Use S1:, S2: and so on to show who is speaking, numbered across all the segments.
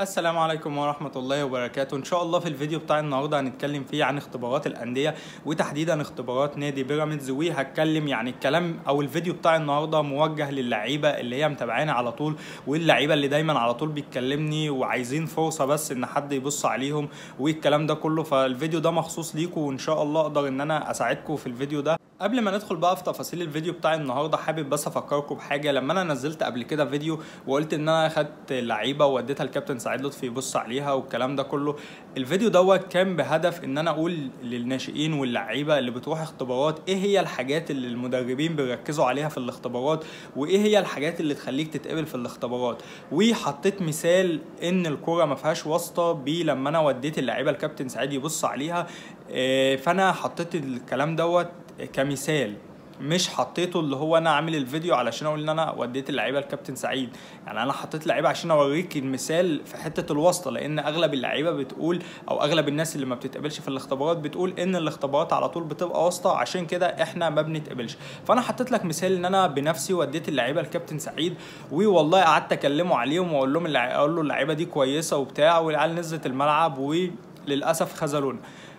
S1: السلام عليكم ورحمة الله وبركاته إن شاء الله في الفيديو بتاع النهاردة هنتكلم فيه عن اختبارات الأندية وتحديدا اختبارات نادي بيراميدز وهتكلم يعني الكلام أو الفيديو بتاع النهاردة موجه للعيبة اللي هي متابعاني على طول واللعيبة اللي دايما على طول بيتكلمني وعايزين فرصة بس إن حد يبص عليهم والكلام ده كله فالفيديو ده مخصوص ليكم وإن شاء الله أقدر إن أنا أساعدكم في الفيديو ده قبل ما ندخل بقى في تفاصيل الفيديو بتاع النهارده حابب بس افكركم بحاجه لما انا نزلت قبل كده فيديو وقلت ان انا خدت لعيبه ووديتها الكابتن سعيد لطفي يبص عليها والكلام ده كله الفيديو دوت كان بهدف ان انا اقول للناشئين واللعيبه اللي بتروح اختبارات ايه هي الحاجات اللي المدربين بيركزوا عليها في الاختبارات وايه هي الحاجات اللي تخليك تتقبل في الاختبارات وحطيت مثال ان الكوره ما فيهاش واسطه بيه لما انا وديت اللعيبه الكابتن سعيد يبص عليها آه، فانا حطيت الكلام دوت كمثال مش حطيته اللي هو انا عامل الفيديو علشان اقول ان انا وديت اللعيبه الكابتن سعيد يعني انا حطيت اللعيبه عشان اوريك المثال في حته الواسطه لان اغلب اللعيبه بتقول او اغلب الناس اللي ما بتتقبلش في الاختبارات بتقول ان الاختبارات على طول بتبقى واسطه عشان كده احنا ما بنتقبلش فانا حطيت لك مثال ان انا بنفسي وديت اللعيبه الكابتن سعيد والله قعدت اكلمه عليهم واقول لهم اللع- اقول له اللعيبه دي كويسه وبتاع والعيال نزلت الملعب وللاسف خذلونا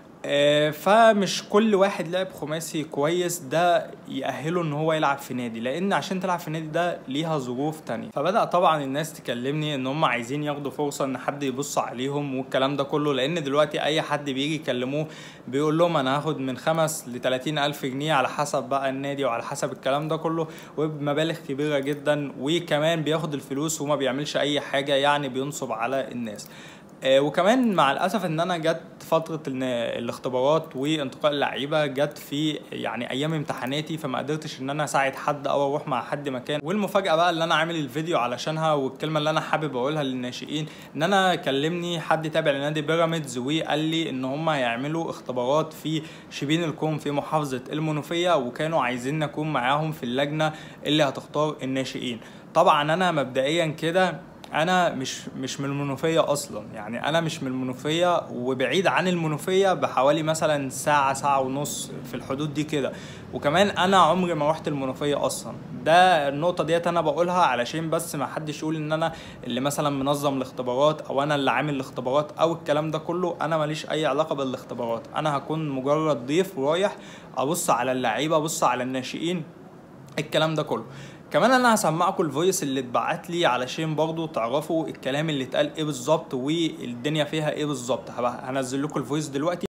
S1: آه، فمش كل واحد لاعب خماسي كويس ده يأهله ان هو يلعب في نادي لان عشان تلعب في نادي ده ليها ظروف تانية فبدأ طبعا الناس تكلمني ان هم عايزين ياخدوا فرصة ان حد يبص عليهم والكلام ده كله لان دلوقتي اي حد بيجي يكلموه بيقول لهم انا هاخد من خمس لتلاتين الف جنيه على حسب بقى النادي وعلى حسب الكلام ده كله وبمبالغ كبيرة جدا وكمان بياخد الفلوس وما بيعملش اي حاجة يعني بينصب على الناس آه، وكمان مع الاسف ان انا جت فتره ان الاختبارات وانتقاء اللعيبه جت في يعني ايام امتحاناتي فما قدرتش ان انا اساعد حد او اروح مع حد مكان والمفاجاه بقى اللي انا عامل الفيديو علشانها والكلمه اللي انا حابب اقولها للناشئين ان انا كلمني حد تابع لنادي بيراميدز وقال لي ان هم هيعملوا اختبارات في شبين الكوم في محافظه المنوفيه وكانوا عايزين اكون معاهم في اللجنه اللي هتختار الناشئين طبعا انا مبدئيا كده انا مش مش من المنوفيه اصلا يعني انا مش من المنوفيه وبعيد عن المنوفيه بحوالي مثلا ساعه ساعه ونص في الحدود دي كده وكمان انا عمري ما رحت المنوفيه اصلا ده النقطه ديت انا بقولها علشان بس ما حدش يقول ان انا اللي مثلا منظم الاختبارات او انا اللي عامل الاختبارات او الكلام ده كله انا ماليش اي علاقه بالاختبارات انا هكون مجرد ضيف رايح ابص على اللعيبه ابص على الناشئين الكلام ده كله كمان انا هسمعكم الفويس اللي اتبعت لي علشان برضو تعرفوا الكلام اللي اتقال ايه بالظبط والدنيا فيها ايه بالظبط هبقى- هنزل لكم الفويس دلوقتي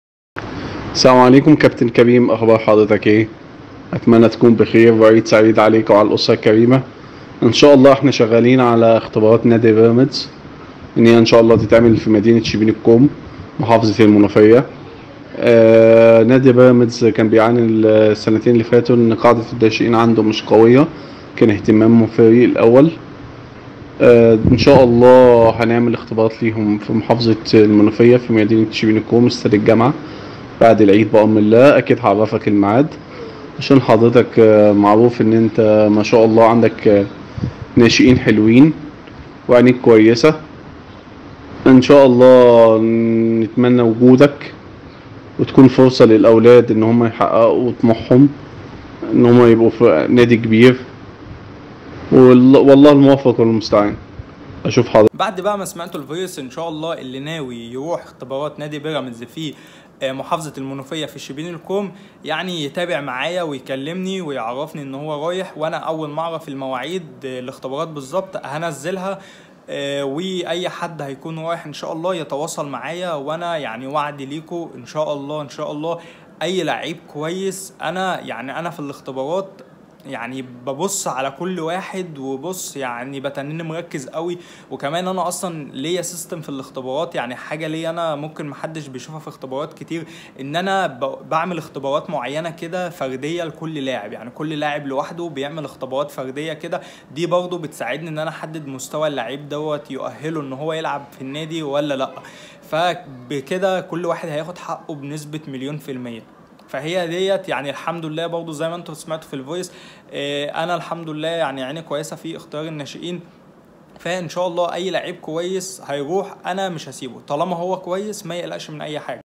S2: السلام عليكم كابتن كريم اخبار حضرتك ايه اتمنى تكون بخير وعيد سعيد عليك وعلى الاسره الكريمه ان شاء الله احنا شغالين على اختبارات نادي بيراميدز ان هي ان شاء الله تتعمل في مدينه شبين الكوم محافظه المنوفيه آه نادي بيراميدز كان بيعاني السنتين اللي فاتوا ان قاعده الناشئين عنده مش قويه كان اهتمامه في الفريق الاول آه ان شاء الله هنعمل اختبارات ليهم في محافظه المنوفيه في مدينه شبين الكوم استاد الجامعه بعد العيد بأمر الله أكيد هعرفك الميعاد عشان حضرتك آه، معروف إن أنت ما شاء الله عندك آه، ناشئين حلوين وعينيك كويسة إن شاء الله نتمنى وجودك وتكون فرصة للأولاد إن هم يحققوا طموحهم إن هم يبقوا في نادي كبير والله والله الموفق والمستعان أشوف حضرتك
S1: بعد بقى ما سمعتوا الفويس ان شاء الله اللي ناوي يروح اختبارات نادي بيراميدز في آه، محافظة المنوفية في شبين الكوم يعني يتابع معايا ويكلمني ويعرفني ان هو رايح وانا اول ما اعرف المواعيد آه، الاختبارات بالظبط هنزلها آه، واي حد هيكون رايح ان شاء الله يتواصل معايا وانا يعني وعدي ليكم ان شاء الله ان شاء الله اي لعيب كويس انا يعني انا في الاختبارات يعني ببص على كل واحد وبص يعني بتنني مركز قوي وكمان انا اصلا ليا سيستم في الاختبارات يعني حاجه ليا انا ممكن محدش بيشوفها في اختبارات كتير ان انا ب- بعمل اختبارات معينه كده فرديه لكل لاعب يعني كل لاعب لوحده بيعمل اختبارات فرديه كده دي برضو بتساعدني ان انا احدد مستوى اللعيب دوت يؤهله ان هو يلعب في النادي ولا لا فبكده كل واحد هياخد حقه بنسبه مليون في الميه فهي ديت يعني الحمد لله برضو زي ما انتم سمعتوا في الفويس اه انا الحمد لله يعني عيني كويسه في اختيار الناشئين فان شاء الله اي لعيب كويس هيروح انا مش هسيبه طالما هو كويس ما يقلقش من اي حاجه